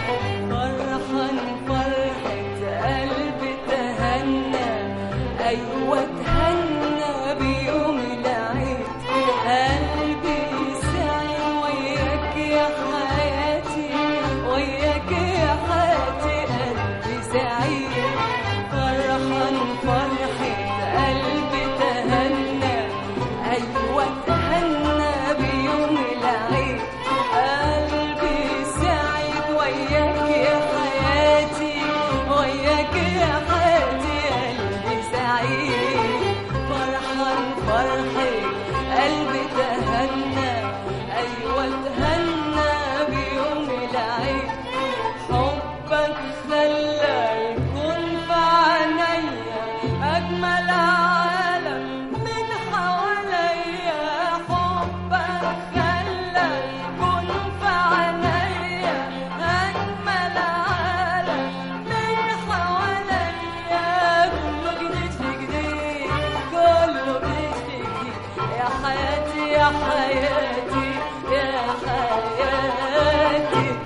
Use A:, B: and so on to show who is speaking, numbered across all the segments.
A: فرحان فرحة قلبي تهنى أيوة تهنى بيوم العيد قلبي سعي وياك يا حياتي وياك يا حياتي قلبي سعيد فرحان فرحة قلبي تهنى أيوة تهنى بيوم العيد قلبي سعيد وياك يا حياتي وياك يا حياتي قلبي سعيد فرحان فرحي قلبي تهنى أيوة تهنى بيوم العيد حبك خلى الكون في عينيا أجمل عالم من حواليا حبك خلى الكون في عينيا أجمل عالم من حواليا كله جديد في جديد كله جديد في جديد يا حياتي يا حياتي يا حياتي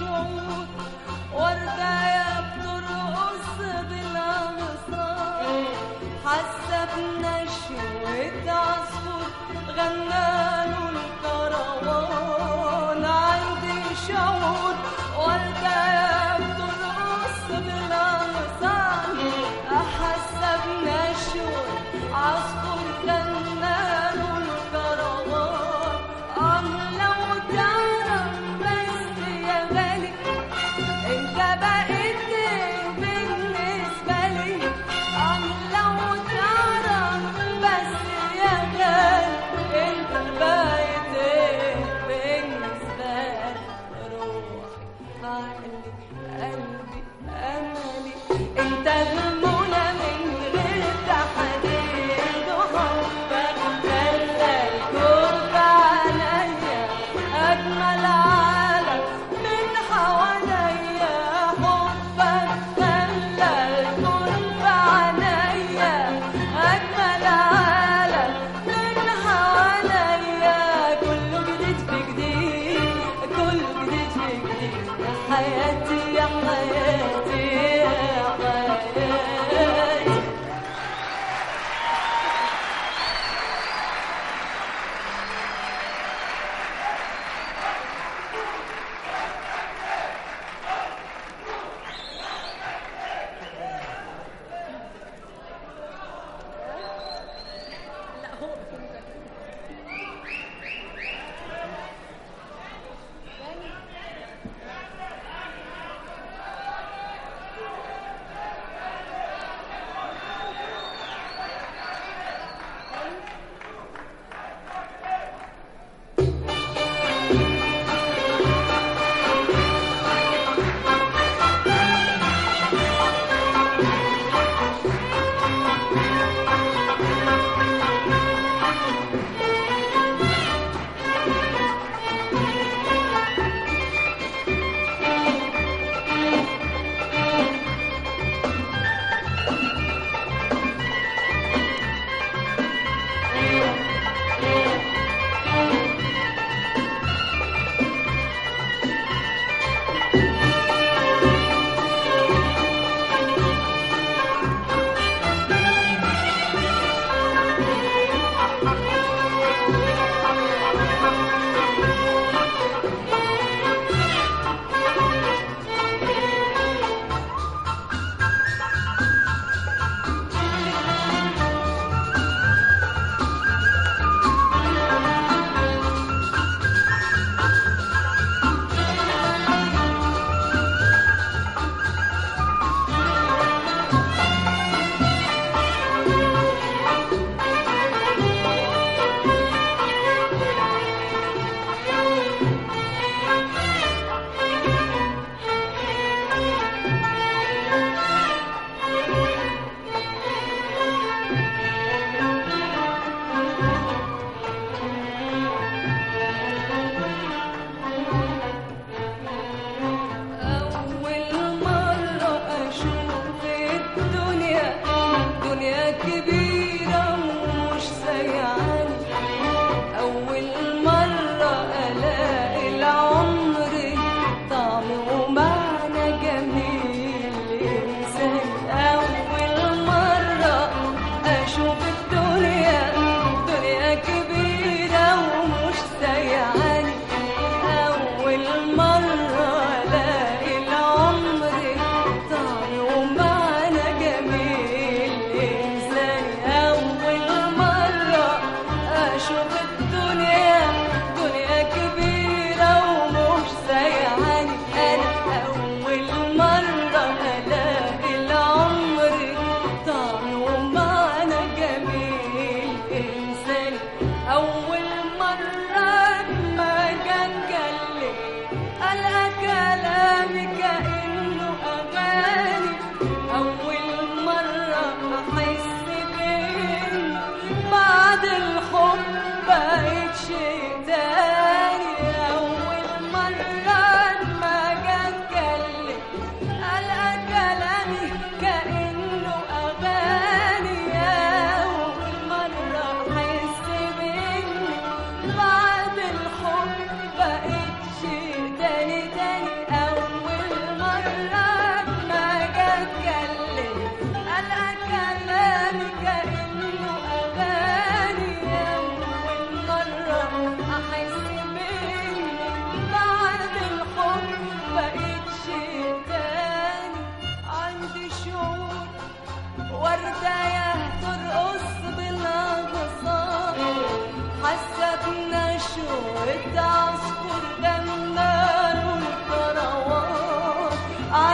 A: الشعور وردة بترقص بالأغصان حاسة بنشوة عصفور غناله الكروان عندي شعور وردة بترقص بالأغصان حاسة بنشوة عصفور غناله الكروان آه لو تعرف بس يا غالي انت بقيت بالنسبة لي اه لو تعرف بس يا غالي انت بقيت بالنسبة لي روحي عقلي قلبي املي انت المنى من غير تحديد وحبك خلى الكون في عينيا اجمل عالم من حواليا حبك خلى الكون في عينيا اجمل عالم من حواليا كله جديد في جديد كله جديد في جديد يا حياتي يا حياتي يا حياتي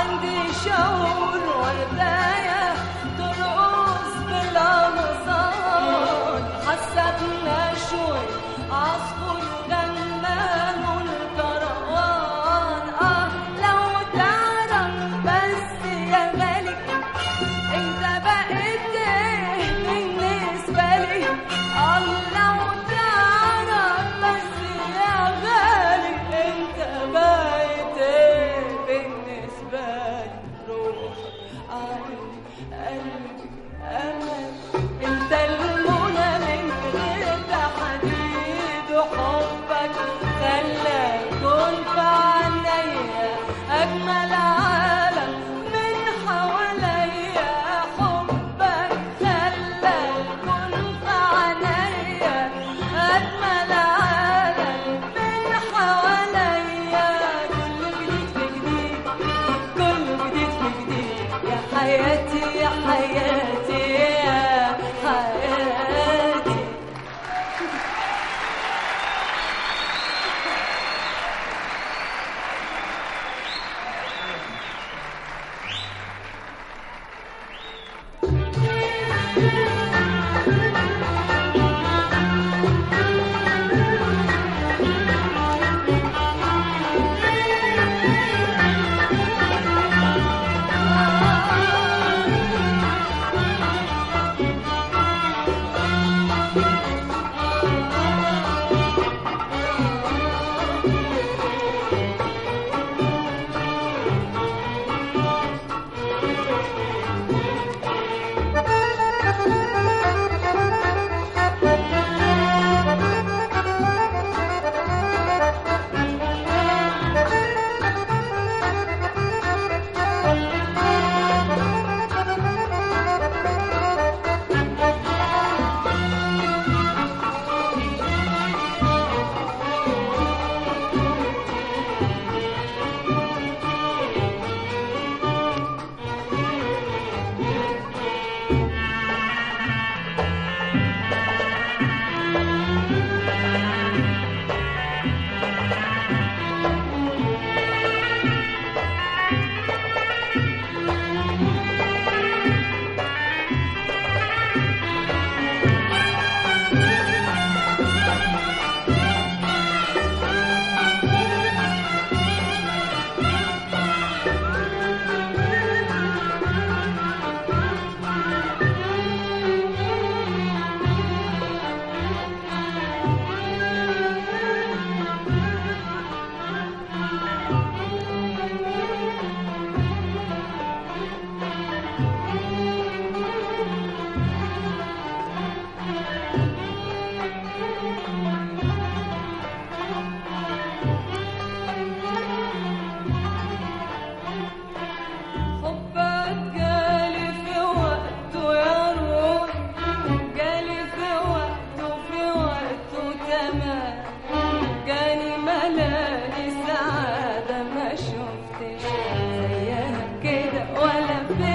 A: عندي شعور ورداية ترقص بالأغصان حاسة بنشوة عصفور غناه الكروان اه لو تعرف بس يا ملك انت بقيت ايه بالنسبة لي الله وتعرف بس يا غالي انت بقيت ايه بالنسبة لي روح عقلي قلبي امل انت المنى من غير تحديد وحبك خلى كون في عينيا اجمل عالم من حواليا حبك خلى الكون في عينيا اجمل عالم من حواليا كل جديد في جديد كل جديد في جديد يا حياتي يا حياتي يا حياتي حبك جالي في وقته يا روح جالي في وقته في وقته تمام جاني ملاني سعادة ما شفتش زيها كده ولا في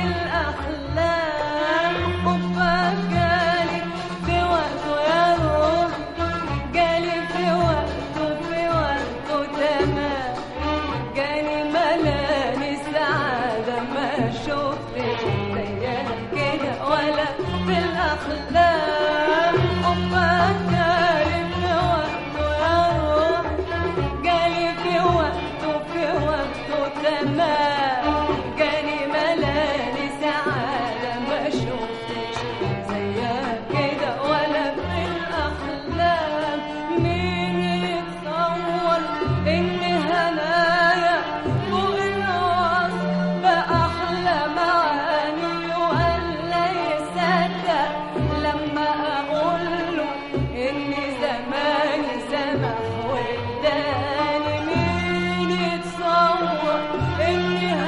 A: الأحلام حبك جالي في وقته يا روح جالي في وقته في وقته تمام جاني ملاني سعادة ما شفتش زيها كده ولا في الأحلام حبك جالي في وقته يا روح جالي في وقته في وقته تمام جاني ملاني سعادة ما شفتش زيها كده ولا في الأحلام مين يتصور إن هنايا فوق الوصف بأحلى معاني ولا يصدق لما أقول له إن زماني سمح واداني مين يتصور إن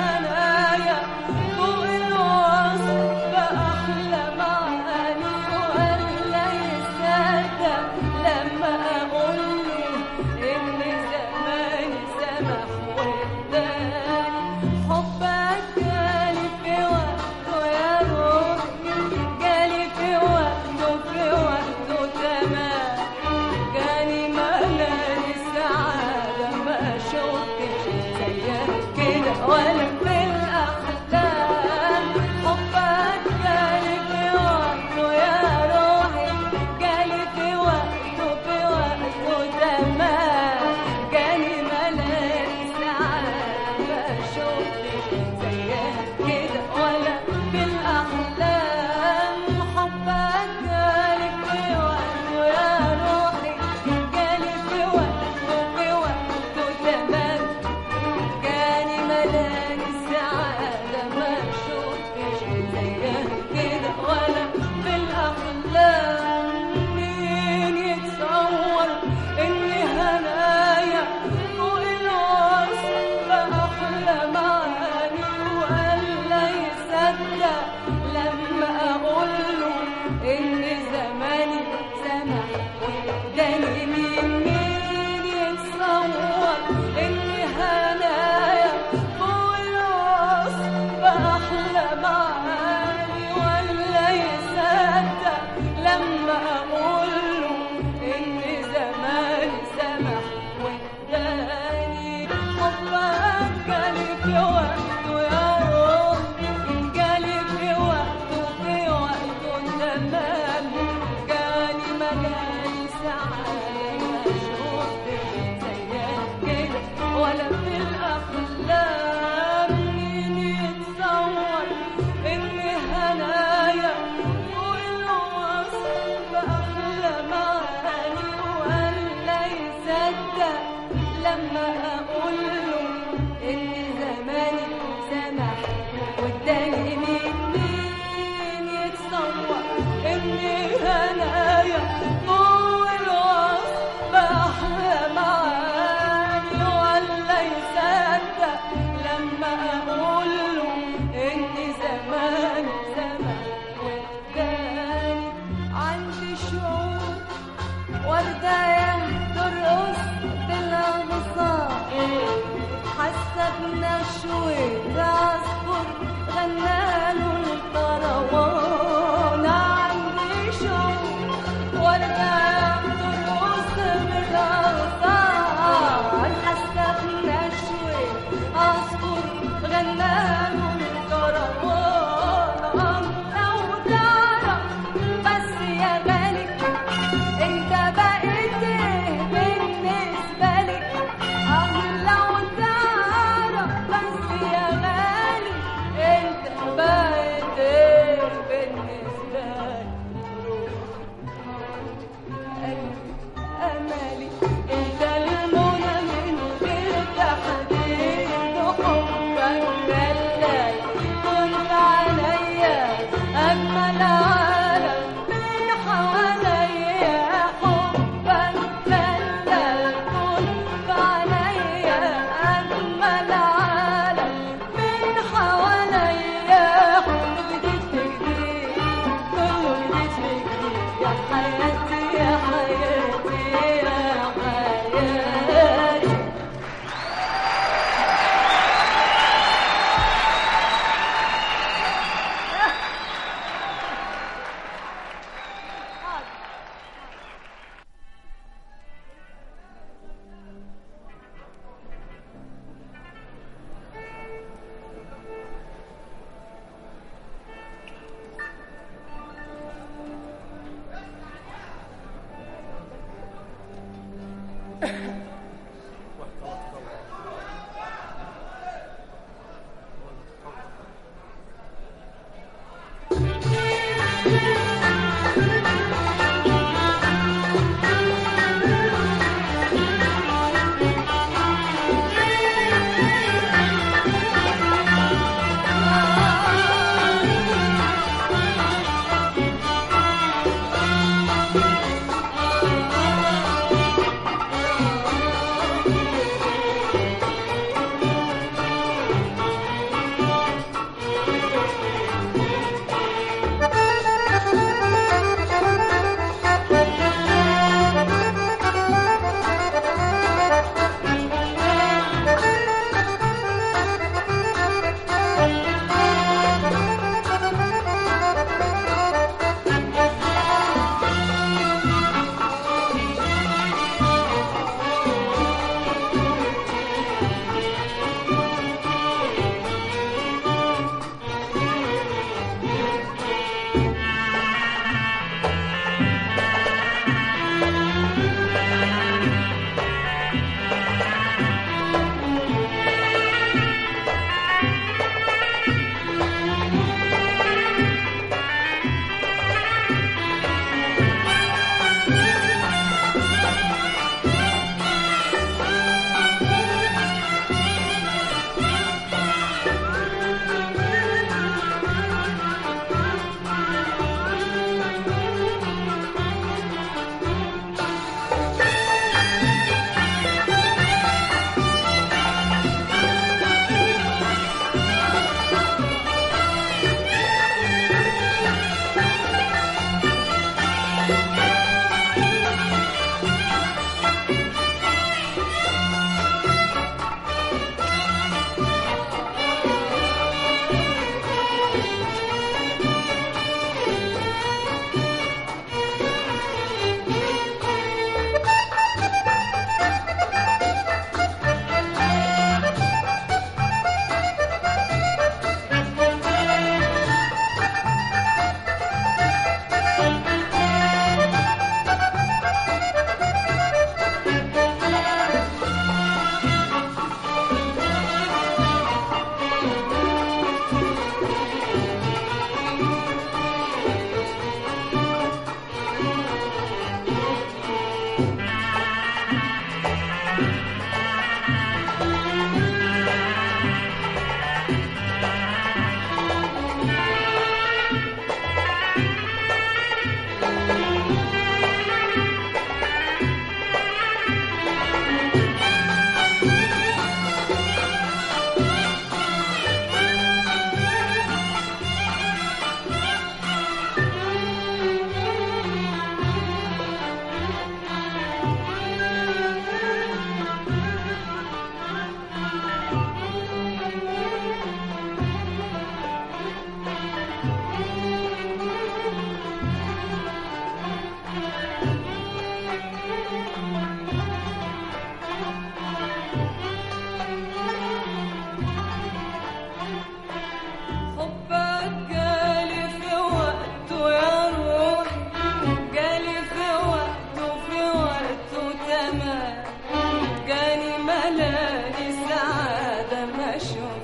A: زيها كده ولا بالأحلام حبك جالي في وقته يا روحي جالي في وقته في وقته تمام جاني ملاك السعادة ما شفتش زيها كده ولا في الأحلام مين يتصور إني هنايا فوق الوصف بأحلى معاني ولا يصدق لما أقول له إن زماني سمح وإداني مين مين يتصور إني هنايا فوق الوصف بأحلى معاني ولا يصدق لما أقول له إن زماني سمح وإداني حبك جالي في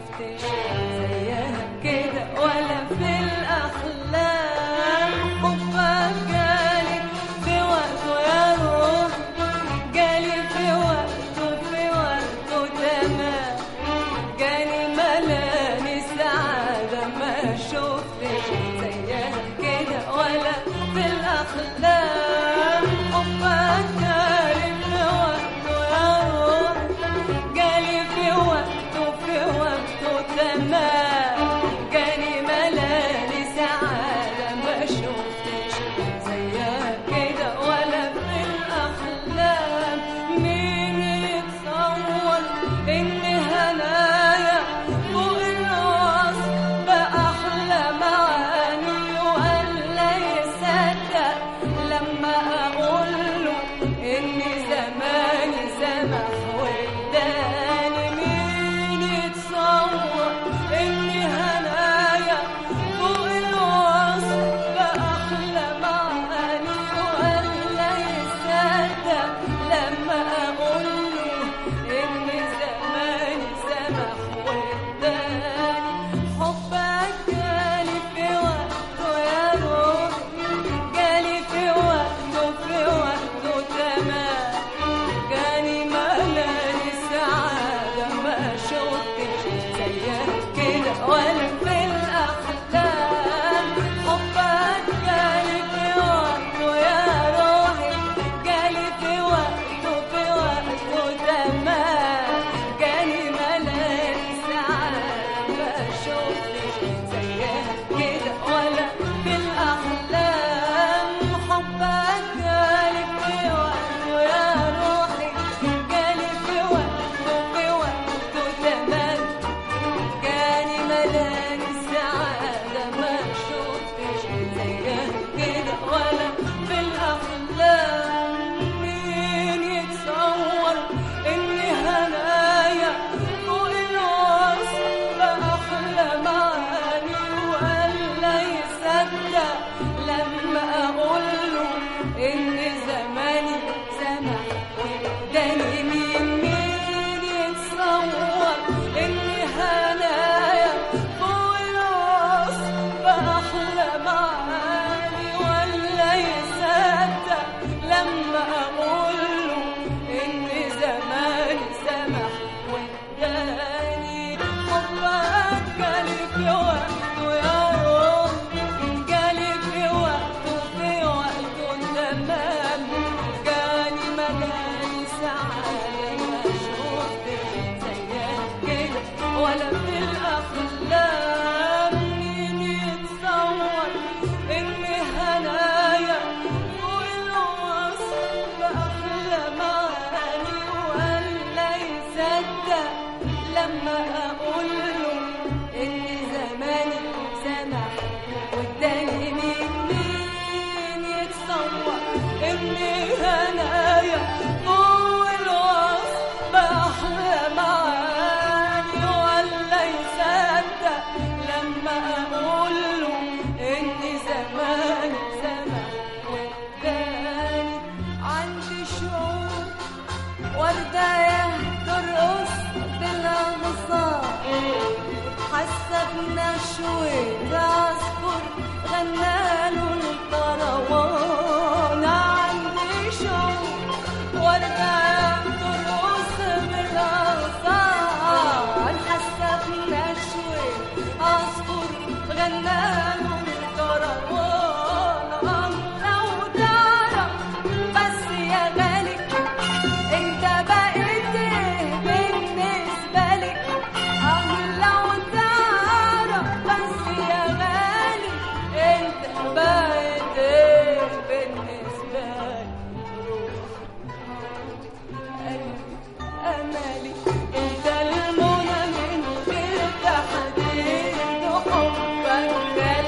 A: شفتش زيها كده ولا في الأحلام حبك جالي في وقته يا روح جالي في وقته في وقته تمام جاني ملاني سعادة ما شفتش زيها كده ولا في الأحلام حبك جالي في وقته يا روح جالي في وقته في وقته تمام جاني ملاني سعادة ما شفتش زيها كده ولا في الأحلام مين يتصور إن هنايا فوق الوصف بأحلى معاني ولا يصدق لما أقول له إن زماني سمح واداني مين يتصور إن هنايا فوق الوصف بأحلى معاني ولا يصدق لما أقول له إن زماني سمح واداني حبك جالي في وقته يا روحي جالي في وقته في وقته تمام جاني ملاني سعادة ما شفتش زيها كده ولا في الأحلام حبك جالي في وقته يا روحي جالي في وقته في وقته تمام جاني ملاني سعادة ما شفتش زيها كده ولا في الأحلام حبك جالي في وقته يا روحي جالي في وقته في وقته تمام جاني ملاني سعادة ما شفتش زيها كده ولا في الأحلام مين يتصور إن هنايا فوق الوصف بأحلى معاني ولا يصدق لما أقول له إن زماني سمح واداني مين مين يتصور إن هنايا فوق الوصف بأحلى معاني ولا يصدق لما أقول له إن زماني سمح واداني حبك جالي في وقته يا روح جالي في وقته في وقته تمام جاني ملاني سعادة ما شفتش زيها كده ولا في الأحلام مين يتصور إن هنايا فوق الوصف بأحلى معاني ولا يصدق لما أقول له إن زماني سمح واداني مين مين يتصور إن هنايا فوق الوصف بأحلى معاني ولا يصدق لما أقول له إن زماني سمح واداني عندي شعور وردة ترقص بالأغصان حاسة بنشوة عصفور غناله الكروان عندي شعور وردة ترقص بالأغصان حاسة بنشوة عصفور غناله الكروان لو تعرف بس يا غالي انت بقيت ايه بالنسبة لي اه لو تعرف بس يا غالي انت بقيت ايه بالنسبة لي قلبي امالي انت المنى من غير تحديد حبك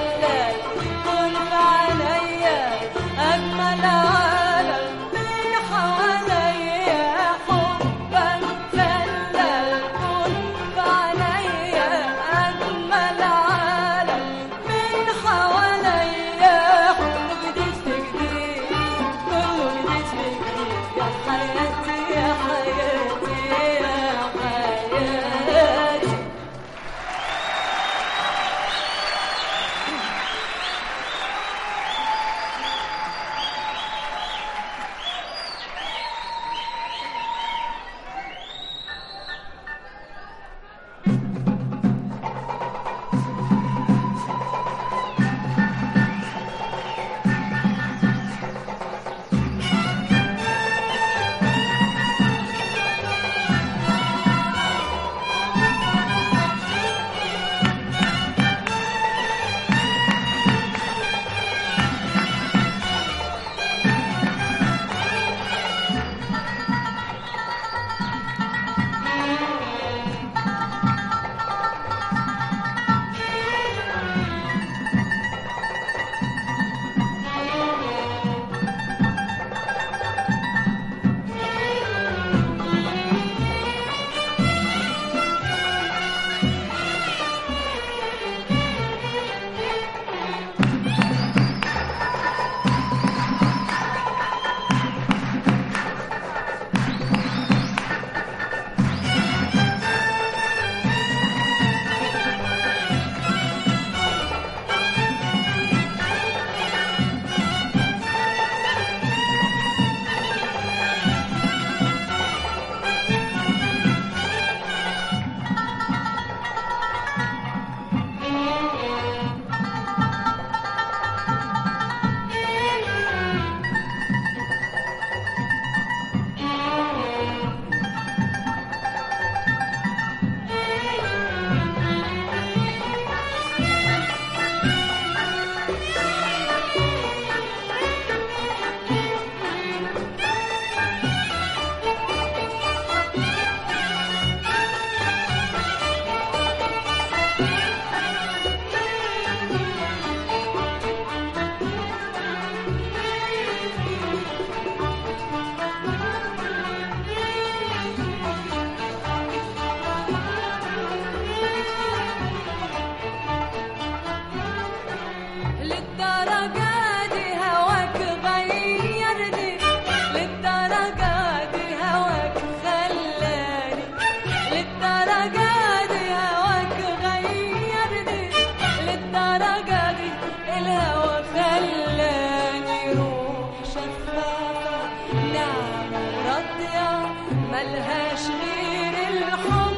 A: للدرجة دي هواك غيرني للدرجة دي هواك خلاني للدرجة دي هواك غيرني للدرجة دي الهوى خلاني روح شفافة نعمة راضية ملهاش غير الحب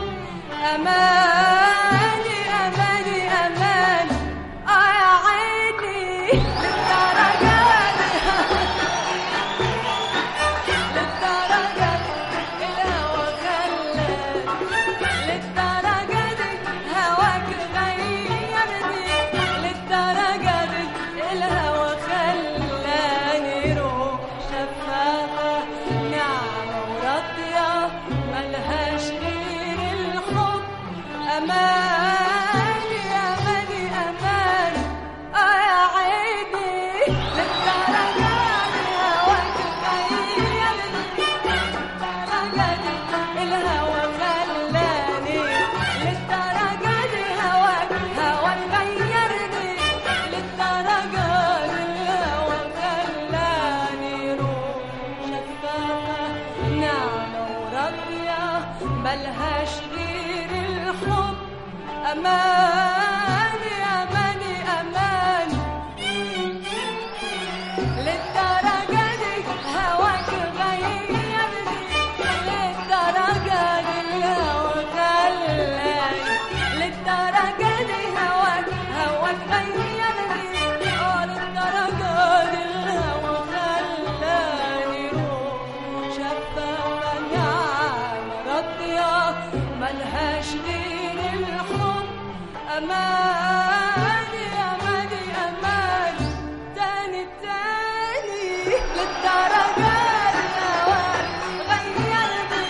A: أماني أماني أماني آه يا عيني للدرجة دي للدرجة دي الهوى خلاني للدرجة دي هواك غيرني للدرجة دي الهوى خلاني روح شفافة نعمة وراضية ملهاش غير الحب أماني أماني أماني آه يا عيني للدرجة دي هواك غيرني للدرجة دي الهوى خلاني للدرجة دي هواك هواك غيرني للدرجة دي الهوى خلاني روح شفافة نعمة وراضية ملهاش غير الحب أماني أماني أماني للدرجة دي هواك غيرني للدرجة دي الهوى خلاني للدرجة دي هواك هواك غيرني اه للدرجة دي الهوى خلاني روح شفافة نعمة راضية ملهاش غير الحب أماني أماني أماني تاني تاني للدرجة دي هواك غيرني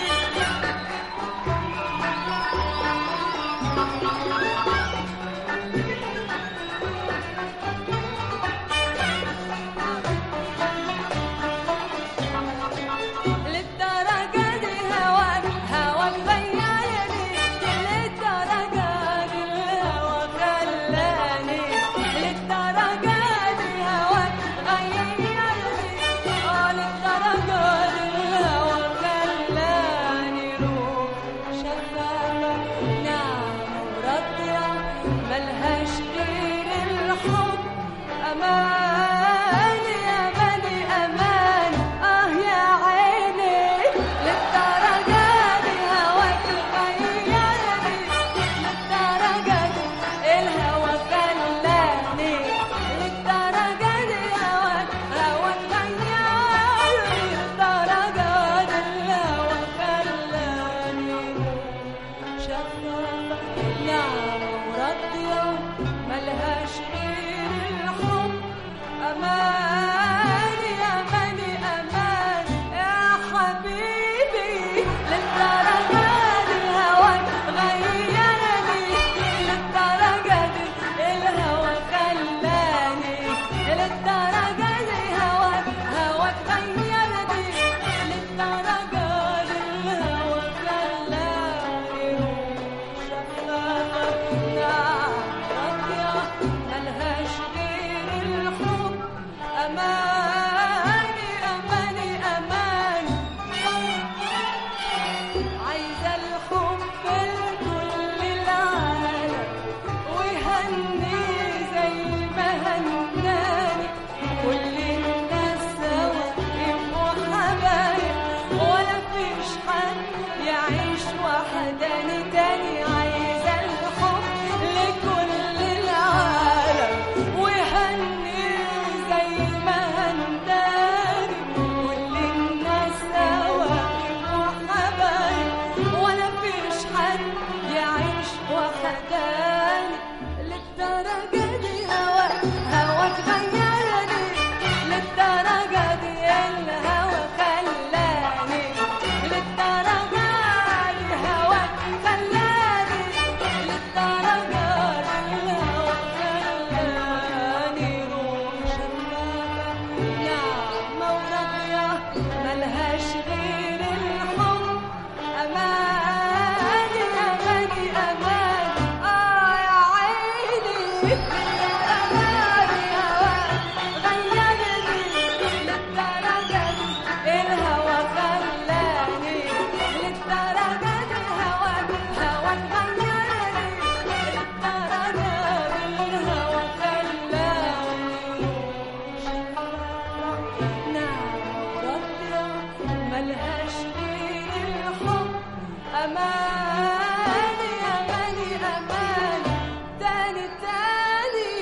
A: للدرجة دي هواك هواك غيرني للدرجة دي الهوى خلاني للدرجة دي هواك غيرني اه للدرجة دي الهوى خلاني روح شفافة نعمة وراضية ملهاش غير الحب أماني أماني أماني آه يا عيني للدرجة دي هواك غيرني للدرجة دي الهوى خلاني للدرجة دي هواك هواك غيرني للدرجة دي الهوى خلاني شفافة نعمة وراضية ملهاش غير الحب للدرجة دي هواك غيرني للدرجة دي الهوى خلاني للدرجة دي هواك هواك غيرني للدرجة دي الهوى خلاني نعم راضية ملهاش غير الحب أماني أماني أماني تاني تاني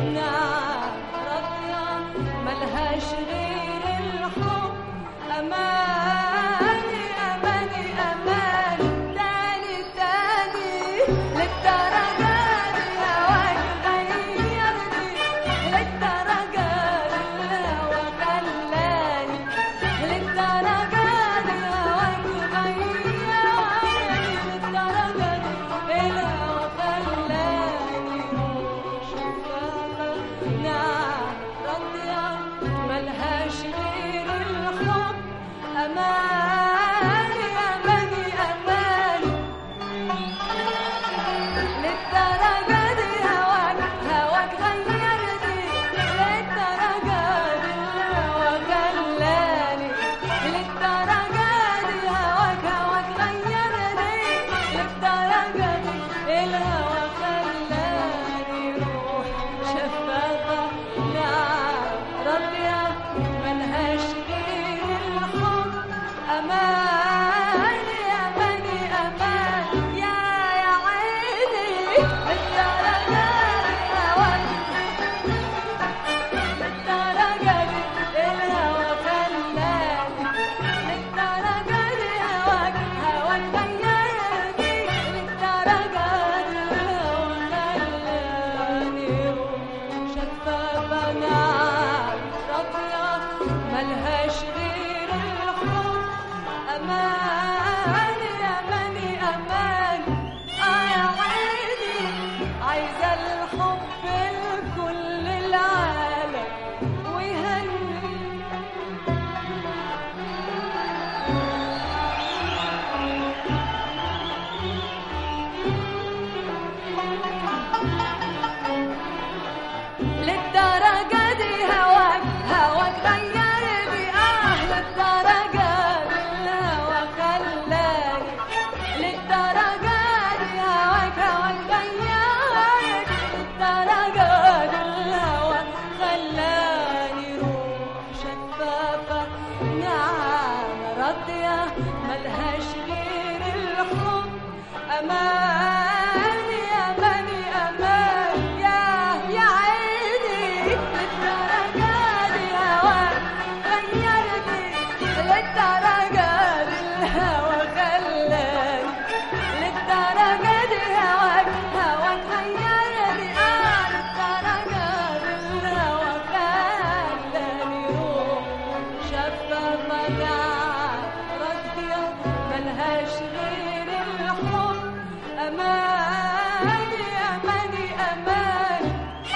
A: نعم راضية ملهاش غير الحب أماني أماني أماني تاني تاني للدرجة دي هواك غيرني للدرجة دي الهوا خلاني للدرجة دي هواك غيرني للدرجة دي الهوا خلاني شفافة نعم راضية ملهاش غير الحب أماني أماني أماني للدرجة دي هواك هواك غيرني للدرجة دي الهوا خلاني للدرجة دي هواك هواك غيرني للدرجة دي الهوا خلاني روح شفافة نعم راضية ملهاش غير الحب أماني أماني أمان يا يا عيني للدرجة دي هواك للدرجة دي الهوا خلاني للدرجة دي هواك هواك غيرني للدرجة دي الهوا خلاني شفافة نعم راضية ملهاش غير الحب أماني أماني أماني آه يا عيني عايزة الحب لكل العالم ويهني للدرجة دي هواك هواك غيرني اه للدرجة دي الهوا خلاني للدرجة دي هواك هواك غيرني للدرجة دي الهوا خلاني روح شفافة نعم راضية ملهاش غير الحب أماني أماني أماني يا يا عيني للدرجة دي هواك غيرني للدرجة دي الهوا خلاني للدرجة دي هواك هواك غيرني آه للدرجة دي الهوا خلاني روح شفافة نعم راضية ملهاش غير الحب أماني أماني أماني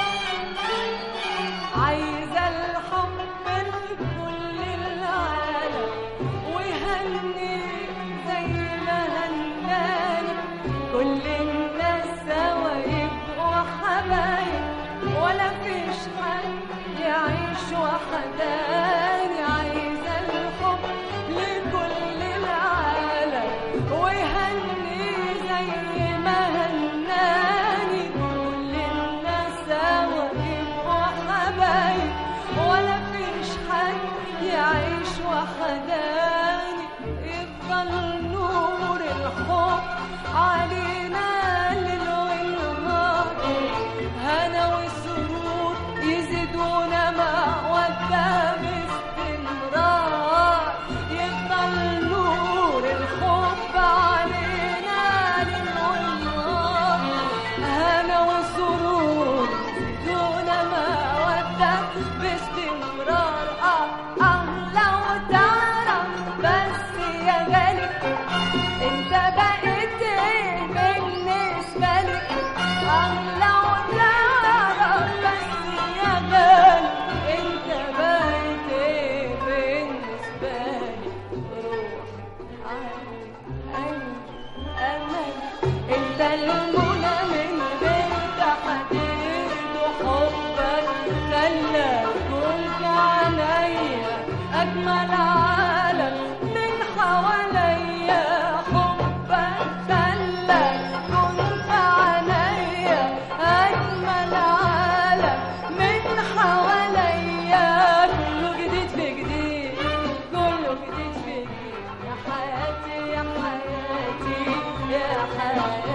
A: عايزة الحب لكل العالم ويهني زي ما هناني كل الناس سوا يبقوا حبايب ولا فيش حد يعيش وحداني عايزة الحب لكل العالم ويهني زي ما هناني كل الناس سوا يبقوا حبايب ولا فيش حد يعيش وحداني يفضل نور الحب علينا ليل ونهار هنا وسرور يزيدونا مودة باستمرار يفضل نور الحب علينا ليل ونهار هنا وسرور يزيدونا مودة باستمرار اه اه لو تعرف بس يا غالي انت بقيت ايه بالنسبة لي اه لو تعرف بس يا غالي انت بقيت ايه بالنسبة لي روح عقلي قلبي امل انت المنى من غير تحديد وحبك خلى كل عينيا اجمل عالم من حواليا حبك خلى كل عينيا اجمل عالم من حواليا كله جديد في جديد كله جديد في جديد يا حياتي يا حياتي يا حياتي